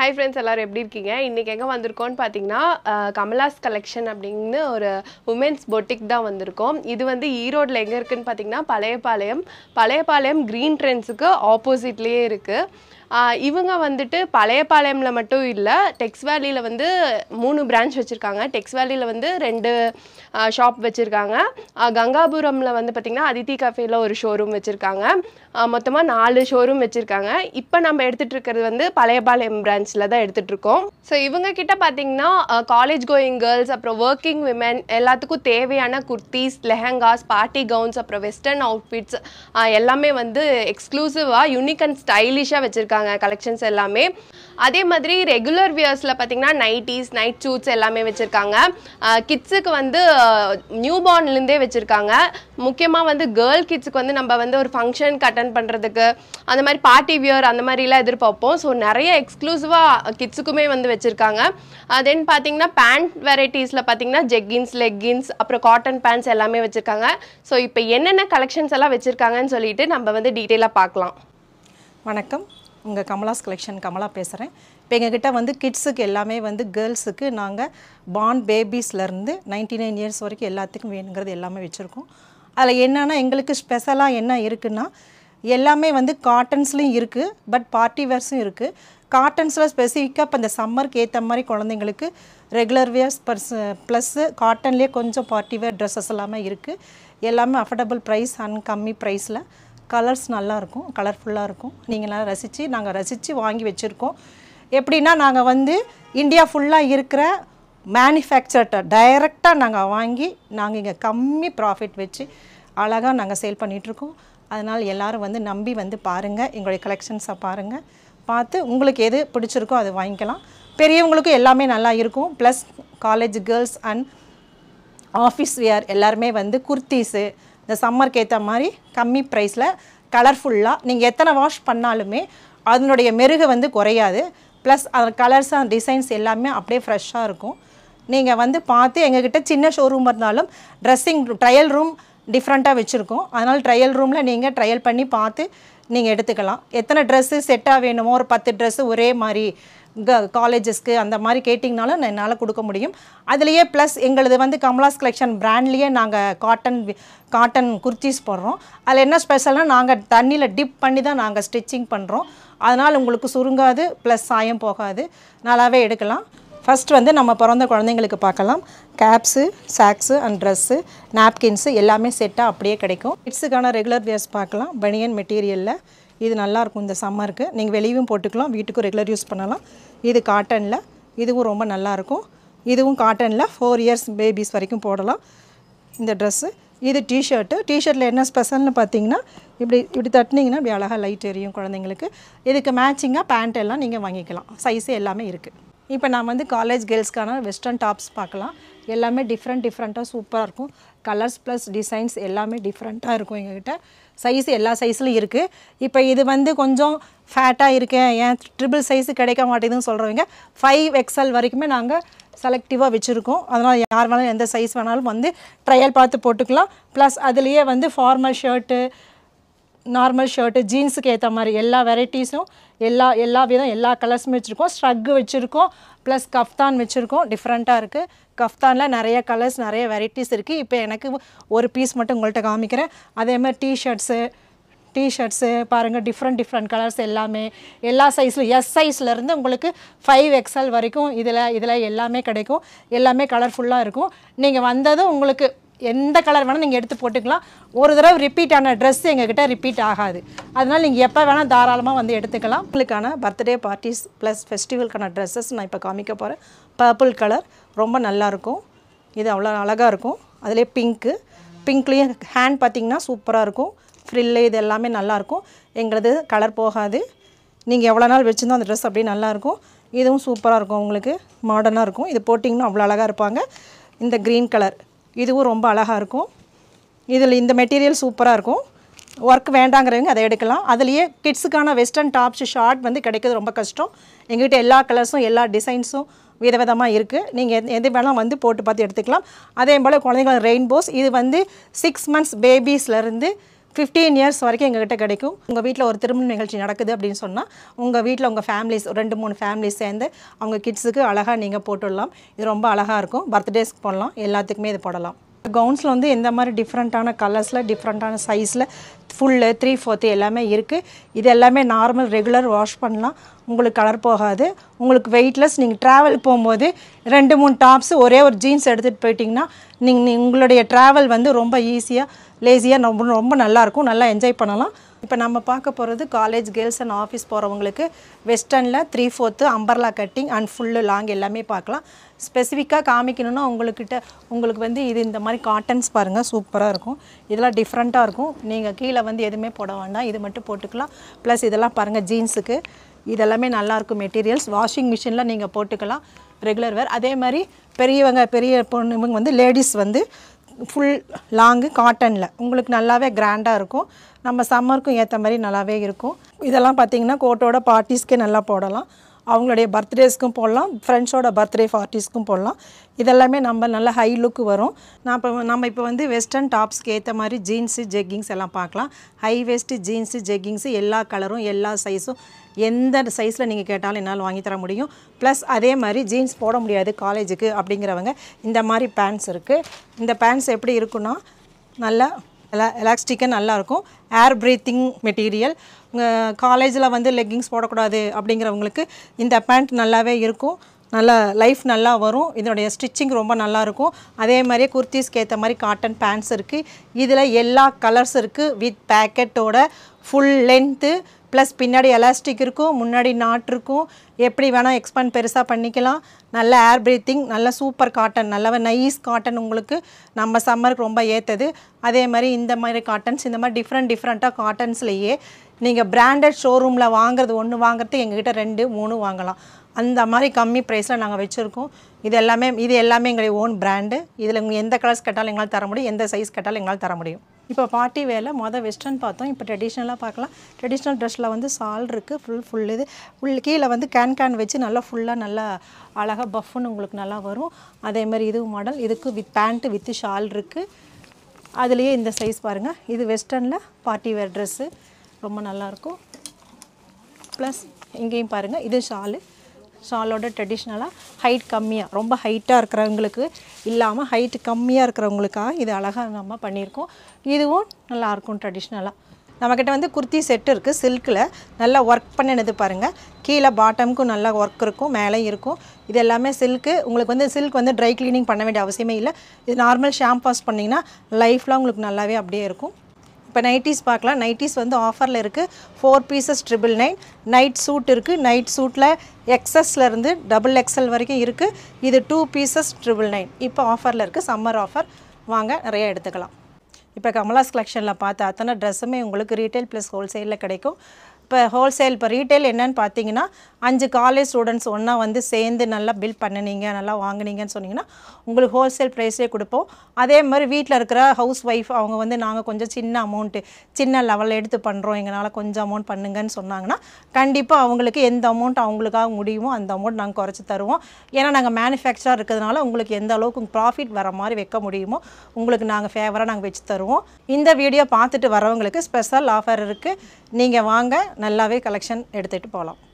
hi friends எல்லாரும் எப்படி இருக்கீங்க இன்றைக்கி எங்கே வந்திருக்கோம்னு பார்த்தீங்கன்னா அஹ், கமலாஸ் கலெக்ஷன் அப்படின்னு ஒரு உமன்ஸ் பொட்டிக் தான் வந்திருக்கோம் இது வந்து ஈரோட்டில் எங்கே இருக்குன்னு பார்த்தீங்கன்னா பழையபாளையம் பழையபாளையம் க்ரீன் ட்ரெண்ட்ஸுக்கு ஆப்போசிட்லேயே இருக்குது இவங்க வந்துட்டு பழையபாளையமில் மட்டும் இல்லை டெக்ஸ் வேலியில் வந்து மூணு பிரான்ச் வச்சுருக்காங்க டெக்ஸ் வேலியில் வந்து ரெண்டு ஷாப் வச்சுருக்காங்க கங்காபுரமில் வந்து பார்த்திங்கன்னா அதித்தி கஃபேல ஒரு ஷோரூம் வச்சுருக்காங்க மொத்தமாக நாலு ஷோரூம் வச்சுருக்காங்க இப்போ நம்ம எடுத்துகிட்டு இருக்கிறது வந்து பழையபாளையம் பிரான்ச்சில் தான் எடுத்துகிட்டு இருக்கோம் ஸோ இவங்க கிட்ட பார்த்தீங்கன்னா காலேஜ் கோயிங் கேர்ள்ஸ் அப்புறம் ஒர்க்கிங் விமென் எல்லாத்துக்கும் தேவையான குர்த்திஸ் லெஹங்காஸ் பார்ட்டி கவுன்ஸ் அப்புறம் வெஸ்டர்ன் அவுட்ஃபிட்ஸ் எல்லாமே வந்து எக்ஸ்க்ளூசிவாக யூனிக் அண்ட் ஸ்டைலிஷாக வச்சுருக்காங்க கலெக்ஷன்ஸ் எல்லாமே அதே மாதிரி ரெகுலர் வியர்ஸில் பார்த்தீங்கன்னா நைட்டிஸ் நைட் சூட்ஸ் எல்லாமே வச்சுருக்காங்க கிட்ஸுக்கு வந்து நியூ பார்ன்லேருந்தே வச்சுருக்காங்க முக்கியமாக வந்து கேர்ள் கிட்ஸுக்கு வந்து நம்ம வந்து ஒரு ஃபங்க்ஷனுக்கு அட்டன் பண்ணுறதுக்கு அந்த மாதிரி பார்ட்டி வியர் அந்த மாதிரிலாம் எதிர்பார்ப்போம் ஸோ நிறைய எக்ஸ்க்ளூசிவாக கிட்ஸுக்குமே வந்து வச்சுருக்காங்க தென் பார்த்தீங்கன்னா பேண்ட் வெரைட்டிஸில் பார்த்தீங்கன்னா ஜெக்கின்ஸ் லெக்கின்ஸ் அப்புறம் காட்டன் பேண்ட்ஸ் எல்லாமே வச்சுருக்காங்க ஸோ இப்போ என்னென்ன கலெக்ஷன்ஸ் எல்லாம் வச்சுருக்காங்கன்னு சொல்லிட்டு நம்ம வந்து டீட்டெயிலாக பார்க்கலாம் வணக்கம் உங்கள் கமலாஸ் கலெக்ஷன் கமலா பேசுகிறேன் இப்போ எங்ககிட்ட வந்து கிட்ஸுக்கு எல்லாமே வந்து கேர்ள்ஸுக்கு நாங்கள் பாண்ட் பேபிஸ்லேருந்து நைன்டி நைன் இயர்ஸ் வரைக்கும் எல்லாத்துக்கும் வேணுங்கிறது எல்லாமே வச்சுருக்கோம் அதில் என்னென்னா எங்களுக்கு ஸ்பெஷலாக என்ன இருக்குன்னா எல்லாமே வந்து காட்டன்ஸ்லேயும் இருக்குது பட் பார்ட்டி வேர்ஸும் இருக்குது காட்டன்ஸில் ஸ்பெசிஃபிக்காக இப்போ இந்த சம்மருக்கு ஏற்ற மாதிரி குழந்தைங்களுக்கு ரெகுலர் வேர்ஸ் பர்ஸ் ப்ளஸ்ஸு காட்டன்லேயே கொஞ்சம் பார்ட்டி வேர் ட்ரெஸ்ஸஸ் எல்லாமே இருக்குது எல்லாமே அஃபோர்டபுள் ப்ரைஸ் அண்ட் கம்மி ப்ரைஸில் கலர்ஸ் நல்லா இருக்கும் கலர்ஃபுல்லாக இருக்கும் நீங்கள் நல்லா ரசித்து நாங்கள் ரசித்து வாங்கி வச்சுருக்கோம் எப்படின்னா நாங்கள் வந்து இந்தியா ஃபுல்லாக இருக்கிற மேனுஃபேக்சர்ட்ட டைரெக்டாக நாங்கள் வாங்கி நாங்கள் இங்கே கம்மி ப்ராஃபிட் வச்சு அழகாக நாங்கள் சேல் பண்ணிகிட்ருக்கோம் அதனால் எல்லாரும் வந்து நம்பி வந்து பாருங்கள் எங்களுடைய கலெக்ஷன்ஸை பாருங்கள் பார்த்து உங்களுக்கு எது பிடிச்சிருக்கோ அதை வாங்கிக்கலாம் பெரியவங்களுக்கும் எல்லாமே நல்லா இருக்கும் plus college girls and office wear எல்லாருமே வந்து குர்த்தீஸு இந்த சம்மருக்கு ஏற்ற மாதிரி கம்மி ப்ரைஸில் கலர்ஃபுல்லாக நீங்கள் எத்தனை வாஷ் பண்ணாலுமே அதனுடைய மெருகு வந்து குறையாது ப்ளஸ் அந்த கலர்ஸ் அண்ட் டிசைன்ஸ் எல்லாமே அப்படியே ஃப்ரெஷ்ஷாக இருக்கும் நீங்கள் வந்து பார்த்து எங்ககிட்ட சின்ன ஷோரூம் இருந்தாலும் ட்ரெஸ்ஸிங் ட்ரையல் ரூம் டிஃப்ரெண்ட்டாக வச்சுருக்கோம் அதனால் ட்ரையல் ரூமில் நீங்கள் ட்ரையல் பண்ணி பார்த்து நீங்கள் எடுத்துக்கலாம் எத்தனை ட்ரெஸ்ஸு செட்டாக வேணுமோ ஒரு பத்து ட்ரெஸ்ஸு ஒரே மாதிரி க காலேஜஸ்க்கு அந்த மாதிரி கேட்டிங்கனாலும் நான் என்னால் கொடுக்க முடியும் அதுலேயே ப்ளஸ் எங்களது வந்து கமலாஸ் கலெக்ஷன் பிராண்ட்லேயே நாங்கள் காட்டன் காட்டன் குர்த்திஸ் போடுறோம் அதில் என்ன ஸ்பெஷல்னால் நாங்கள் தண்ணியில் டிப் பண்ணி தான் நாங்கள் ஸ்டிச்சிங் பண்ணுறோம் அதனால் உங்களுக்கு சுருங்காது ப்ளஸ் சாயம் போகாது நல்லாவே எடுக்கலாம் ஃபஸ்ட் வந்து நம்ம பிறந்த குழந்தைங்களுக்கு பார்க்கலாம் caps socks and dress napkins எல்லாமே செட்டாக அப்படியே கிடைக்கும் கிட்ஸுக்கான ரெகுலர் வியர்ஸ் பார்க்கலாம் பனியன் மெட்டீரியலில் இது நல்லாயிருக்கும் இந்த சம்மருக்கு நீங்கள் வெளியும் போட்டுக்கலாம் வீட்டுக்கும் ரெகுலர் யூஸ் பண்ணலாம் இது காட்டனில் இதுவும் ரொம்ப நல்லாயிருக்கும் இதுவும் காட்டனில் ஃபோர் இயர்ஸ் பேபிஸ் வரைக்கும் போடலாம் இந்த ட்ரெஸ்ஸு இது டிஷர்ட்டு டிஷர்ட்டில் என்ன ஸ்பெஷல்னு பார்த்தீங்கன்னா இப்படி இப்படி தட்டினீங்கன்னா இப்படி அழகாக லைட் எரியும் குழந்தைங்களுக்கு இதுக்கு மேட்சிங்காக பேண்ட் எல்லாம் நீங்கள் வாங்கிக்கலாம் சைஸு எல்லாமே இருக்குது இப்போ நான் வந்து காலேஜ் கேர்ள்ஸ்க்கான வெஸ்டர்ன் டாப்ஸ் பார்க்கலாம் எல்லாமே டிஃப்ரெண்ட் டிஃப்ரெண்ட்டாக சூப்பராக இருக்கும் கலர்ஸ் ப்ளஸ் டிசைன்ஸ் எல்லாமே டிஃப்ரெண்ட்டாக இருக்கும் எங்ககிட்ட சைஸ் எல்லா சைஸ்லையும் இருக்குது இப்போ இது வந்து கொஞ்சம் ஃபேட்டாக இருக்கேன் ஏன் ட்ரிபிள் சைஸு கிடைக்க மாட்டேங்குதுன்னு சொல்கிறவங்க ஃபைவ் எக்ஸல் வரைக்குமே நாங்கள் செலக்டிவாக வச்சுருக்கோம் அதனால் யார் வேணாலும் எந்த சைஸ் வேணாலும் வந்து ட்ரையல் பார்த்து போட்டுக்கலாம் ப்ளஸ் அதுலேயே வந்து ஃபார்மல் ஷர்ட்டு நார்மல் ஷர்ட்டு ஜீன்ஸுக்கு ஏற்ற மாதிரி எல்லா வெரைட்டிஸும் எல்லா எல்லா விதம் எல்லா கலர்ஸுமே வச்சுருக்கோம் ஸ்ட்ரக்கு வச்சுருக்கோம் ப்ளஸ் கஃப்தான் வச்சுருக்கோம் டிஃப்ரெண்ட்டாக இருக்குது கஃப்தானில் நிறைய கலர்ஸ் நிறைய வெரைட்டிஸ் இருக்குது இப்போ எனக்கு ஒரு பீஸ் மட்டும் உங்கள்கிட்ட காமிக்கிறேன் அதே மாதிரி டிஷர்ட்ஸு டிஷர்ட்ஸு பாருங்கள் டிஃப்ரெண்ட் டிஃப்ரெண்ட் கலர்ஸ் எல்லாமே எல்லா சைஸ்லையும் எஸ் சைஸ்லேருந்து உங்களுக்கு ஃபைவ் எக்ஸல் வரைக்கும் இதில் இதில் எல்லாமே கிடைக்கும் எல்லாமே கலர்ஃபுல்லாக இருக்கும் நீங்கள் வந்ததும் உங்களுக்கு எந்த கலர் வேணால் நீங்கள் எடுத்து போட்டுக்கலாம் ஒரு தடவை ரிப்பீட் ஆன ட்ரெஸ் எங்ககிட்ட ரிப்பீட் ஆகாது அதனால் நீங்கள் எப்போ வேணால் தாராளமாக வந்து எடுத்துக்கலாம் உங்களுக்கான பர்த்டே பார்ட்டிஸ் ப்ளஸ் ஃபெஸ்டிவலுக்கான ட்ரெஸ்ஸஸ் நான் இப்போ காமிக்க போகிறேன் பர்பிள் கலர் ரொம்ப நல்லாயிருக்கும் இது அவ்வளோ அழகாக இருக்கும் அதிலே பிங்க்கு பிங்க்லேயும் ஹேண்ட் பார்த்திங்கன்னா சூப்பராக இருக்கும் ஃப்ரில்லு இது எல்லாமே நல்லாயிருக்கும் எங்களது கலர் போகாது நீங்கள் எவ்வளோ நாள் வச்சுருந்தோ அந்த ட்ரெஸ் அப்படியே நல்லாயிருக்கும் இதுவும் சூப்பராக இருக்கும் உங்களுக்கு மாடர்னாக இருக்கும் இது போட்டிங்கன்னா அவ்வளோ அழகாக இருப்பாங்க இந்த க்ரீன் கலர் இதுவும் ரொம்ப அழகாக இருக்கும் இதில் இந்த மெட்டீரியல் சூப்பராக இருக்கும் ஒர்க் வேண்டாங்கிறவங்க அதை எடுக்கலாம் அதுலேயே கிட்ஸுக்கான வெஸ்டர்ன் டாப்ஸ் ஷார்ட் வந்து கிடைக்கிறது ரொம்ப கஷ்டம் எங்ககிட்ட எல்லா கலர்ஸும் எல்லா டிசைன்ஸும் விதவிதமாக இருக்குது நீங்கள் எது எது வேணால் வந்து போட்டு பார்த்து எடுத்துக்கலாம் அதே போல் குழந்தைகள் ரெயின்போஸ் இது வந்து சிக்ஸ் மந்த்ஸ் பேபிஸ்லேருந்து ஃபிஃப்டீன் இயர்ஸ் வரைக்கும் எங்ககிட்ட கிடைக்கும் உங்கள் வீட்டில் ஒரு திருமண நிகழ்ச்சி நடக்குது அப்படின்னு சொன்னால் உங்கள் வீட்டில் உங்கள் ஃபேமிலிஸ் ரெண்டு மூணு ஃபேமிலிஸ் சேர்ந்து அவங்க கிட்ஸுக்கு அழகாக நீங்கள் போட்டுடலாம் இது ரொம்ப அழகாக இருக்கும் பர்த்டேஸ்க்கு போடலாம் எல்லாத்துக்குமே இது போடலாம் கவுன்ஸில் வந்து எந்த மாதிரி டிஃப்ரெண்ட்டான கலர்ஸில் டிஃப்ரெண்ட்டான சைஸில் ஃபுல்லு த்ரீ ஃபோர்த்து எல்லாமே இருக்குது இது எல்லாமே நார்மல் ரெகுலர் வாஷ் பண்ணலாம் உங்களுக்கு கலர் போகாது உங்களுக்கு வெயிட்லெஸ் நீங்கள் ட்ராவல் போகும்போது ரெண்டு மூணு டாப்ஸ் ஒரே ஒரு ஜீன்ஸ் எடுத்துகிட்டு போயிட்டிங்கன்னா நீங்கள் உங்களுடைய ட்ராவல் வந்து ரொம்ப ஈஸியாக லேசியாக ரொம்ப ரொம்ப நல்லாயிருக்கும் நல்லா என்ஜாய் பண்ணலாம் இப்போ நம்ம பார்க்க போகிறது காலேஜ் கேர்ள்ஸ் அண்ட் ஆஃபீஸ் போகிறவங்களுக்கு வெஸ்டர்னில் three fourth umbrella cutting and full long எல்லாமே பார்க்கலாம் ஸ்பெசிஃபிக்காக காமிக்கணும்னா உங்களுக்கிட்ட உங்களுக்கு வந்து இது இந்த மாதிரி காட்டன்ஸ் பாருங்கள் சூப்பராக இருக்கும் இதெல்லாம் டிஃப்ரெண்ட்டாக இருக்கும் நீங்கள் கீழே வந்து எதுவுமே போட வேண்டாம் இது மட்டும் போட்டுக்கலாம் ப்ளஸ் இதெல்லாம் பாருங்கள் ஜீன்ஸுக்கு இதெல்லாமே நல்லாயிருக்கும் மெட்டீரியல்ஸ் வாஷிங் மிஷினில் நீங்கள் போட்டுக்கலாம் ரெகுலர் வேர் அதே மாதிரி பெரியவங்க பெரிய பொண்ணு இவங்க வந்து லேடிஸ் வந்து ஃபுல் லாங்கு காட்டனில் உங்களுக்கு நல்லாவே கிராண்டாக இருக்கும் நம்ம சம்மருக்கும் ஏற்ற மாதிரி நல்லாவே இருக்கும் இதெல்லாம் பார்த்தீங்கன்னா கோட்டோட பார்ட்டிஸ்க்கே நல்லா போடலாம் அவங்களுடைய பர்த்டேஸ்க்கும் போடலாம் ஃப்ரெண்ட்ஸோட பர்த்டே பார்ட்டிஸ்க்கும் போடலாம் இதெல்லாமே நம்ம நல்ல ஹை லுக் வரும் நான் இப்போ நம்ம இப்போ வந்து வெஸ்டர்ன் டாப்ஸ்க்கு ஏற்ற மாதிரி ஜீன்ஸு ஜெக்கிங்ஸ் எல்லாம் பார்க்கலாம் ஹை வெஸ்ட்டு ஜீன்ஸு ஜெக்கிங்ஸு எல்லா கலரும் எல்லா சைஸும் எந்த சைஸில் நீங்கள் கேட்டாலும் என்னால் வாங்கி தர முடியும் ப்ளஸ் அதே மாதிரி ஜீன்ஸ் போட முடியாது காலேஜுக்கு அப்படிங்கிறவங்க இந்த மாதிரி பேண்ட்ஸ் இருக்குது இந்த பேண்ட்ஸ் எப்படி இருக்குன்னா நல்லா எலா எலாஸ்டிக்காக நல்லாயிருக்கும் ஏர் ப்ரீத்திங் மெட்டீரியல் காலேஜில் வந்து லெக்கிங்ஸ் போடக்கூடாது அப்படிங்கிறவங்களுக்கு இந்த பேண்ட் நல்லாவே இருக்கும் நல்லா லைஃப் நல்லா வரும் இதனுடைய ஸ்டிச்சிங் ரொம்ப நல்லா இருக்கும் அதே மாதிரியே குர்த்திஸ்க்கு ஏற்ற மாதிரி காட்டன் பேண்ட்ஸ் இருக்குது இதில் எல்லா கலர்ஸ் இருக்குது வித் பேக்கெட்டோட ஃபுல் லென்த்து ப்ளஸ் பின்னாடி எலாஸ்டிக் இருக்கும் முன்னாடி நாட் இருக்கும் எப்படி வேணால் எக்ஸ்பேண்ட் பெருசாக பண்ணிக்கலாம் நல்ல ஏர் ப்ரீத்திங் நல்ல சூப்பர் காட்டன் நல்ல நைஸ் காட்டன் உங்களுக்கு நம்ம சம்மருக்கு ரொம்ப ஏற்றது அதே மாதிரி இந்த மாதிரி காட்டன்ஸ் இந்த மாதிரி டிஃப்ரெண்ட் டிஃப்ரெண்ட்டாக காட்டன்ஸ்லேயே நீங்கள் பிராண்டட் ஷோரூமில் வாங்குறது ஒன்று வாங்குறது எங்ககிட்ட ரெண்டு மூணு வாங்கலாம் அந்த மாதிரி கம்மி ப்ரைஸில் நாங்கள் வச்சுருக்கோம் இது எல்லாமே இது எல்லாமே எங்களுடைய ஓன் பிராண்டு இதில் உங்களுக்கு எந்த கலர்ஸ் கேட்டாலும் எங்களால் தர முடியும் எந்த சைஸ் கேட்டாலும் எங்களால் தர முடியும் இப்போ பார்ட்டி வேலை மொதல் வெஸ்டர்ன் பார்த்தோம் இப்போ ட்ரெடிஷ்னலாக பார்க்கலாம் ட்ரெடிஷ்னல் ட்ரெஸ்ஸில் வந்து சால் இருக்குது ஃபுல் ஃபுல் இது ஃபுல் கீழே வந்து கேன் கேன் வச்சு நல்லா ஃபுல்லாக நல்லா அழகாக பஃப்னு உங்களுக்கு நல்லா வரும் அதே மாதிரி இது மாடல் இதுக்கு வித் பேண்ட்டு வித் ஷால் இருக்குது அதுலேயே இந்த சைஸ் பாருங்கள் இது வெஸ்டர்னில் பார்ட்டி வேர் ட்ரெஸ்ஸு ரொம்ப நல்லாயிருக்கும் ப்ளஸ் இங்கேயும் பாருங்கள் இது ஷாலு ஷாலோட ட்ரெடிஷ்னலாக ஹைட் கம்மியாக ரொம்ப ஹைட்டாக இருக்கிறவங்களுக்கு இல்லாமல் ஹைட் கம்மியாக இருக்கிறவங்களுக்காக இது அழகாக நம்ம பண்ணியிருக்கோம் இதுவும் நல்லாயிருக்கும் ட்ரெடிஷ்னலாக நம்மக்கிட்ட வந்து குர்த்தி செட் இருக்குது சில்கில் நல்லா ஒர்க் பண்ணினது பாருங்கள் கீழே பாட்டமுக்கும் நல்லா ஒர்க் இருக்கும் மேலே இருக்கும் இது எல்லாமே சில்க்கு உங்களுக்கு வந்து சில்க் வந்து ட்ரை க்ளீனிங் பண்ண வேண்டிய அவசியமே இல்லை இது நார்மல் ஷாம்பு வாஷ் பண்ணிங்கன்னா லைஃப்லாம் உங்களுக்கு நல்லாவே அப்படியே இருக்கும் இப்போ நைட்டிஸ் பார்க்கலாம் நைட்டிஸ் வந்து ஆஃபரில் இருக்குது four pieces triple nine night suit இருக்குது நைட் சூட்டில் எக்ஸஸ்லேருந்து டபுள் எக்ஸல் வரைக்கும் இருக்குது இது டூ பீசஸ் ட்ரிபிள் நைன் இப்போ ஆஃபரில் இருக்குது சம்மர் ஆஃபர் வாங்க நிறைய எடுத்துக்கலாம் இப்போ கமலாஸ் கலெக்ஷனில் பார்த்த அத்தனை ட்ரெஸ்ஸுமே உங்களுக்கு ரீட்டைல் ப்ளஸ் ஹோல்சேலில் கிடைக்கும் இப்போ ஹோல்சேல் இப்போ ரீட்டைல் என்னன்னு பார்த்தீங்கன்னா அஞ்சு காலேஜ் ஸ்டூடெண்ட்ஸ் ஒன்றா வந்து சேர்ந்து நல்லா பில் பண்ணினீங்க நல்லா வாங்குனீங்கன்னு சொன்னீங்கன்னா உங்களுக்கு ஹோல்சேல் ப்ரைஸே கொடுப்போம் அதே மாதிரி வீட்டில் இருக்கிற ஹவுஸ் ஒய்ஃப் அவங்க வந்து நாங்கள் கொஞ்சம் சின்ன அமௌண்ட்டு சின்ன லெவலில் எடுத்து பண்ணுறோம் எங்களால் கொஞ்சம் அமௌண்ட் பண்ணுங்கன்னு சொன்னாங்கன்னா கண்டிப்பாக அவங்களுக்கு எந்த அமௌண்ட் அவங்களுக்காக முடியுமோ அந்த அமௌண்ட் நாங்கள் குறைச்சி தருவோம் ஏன்னா நாங்கள் மேனுஃபேக்சராக இருக்கிறதுனால உங்களுக்கு எந்த அளவுக்கு ப்ராஃபிட் வர மாதிரி வைக்க முடியுமோ உங்களுக்கு நாங்கள் ஃபேவராக நாங்கள் வச்சு தருவோம் இந்த வீடியோ பார்த்துட்டு வரவங்களுக்கு ஸ்பெஷல் ஆஃபர் இருக்குது நீங்கள் வாங்க நல்லாவே கலெக்ஷன் எடுத்துகிட்டு போகலாம்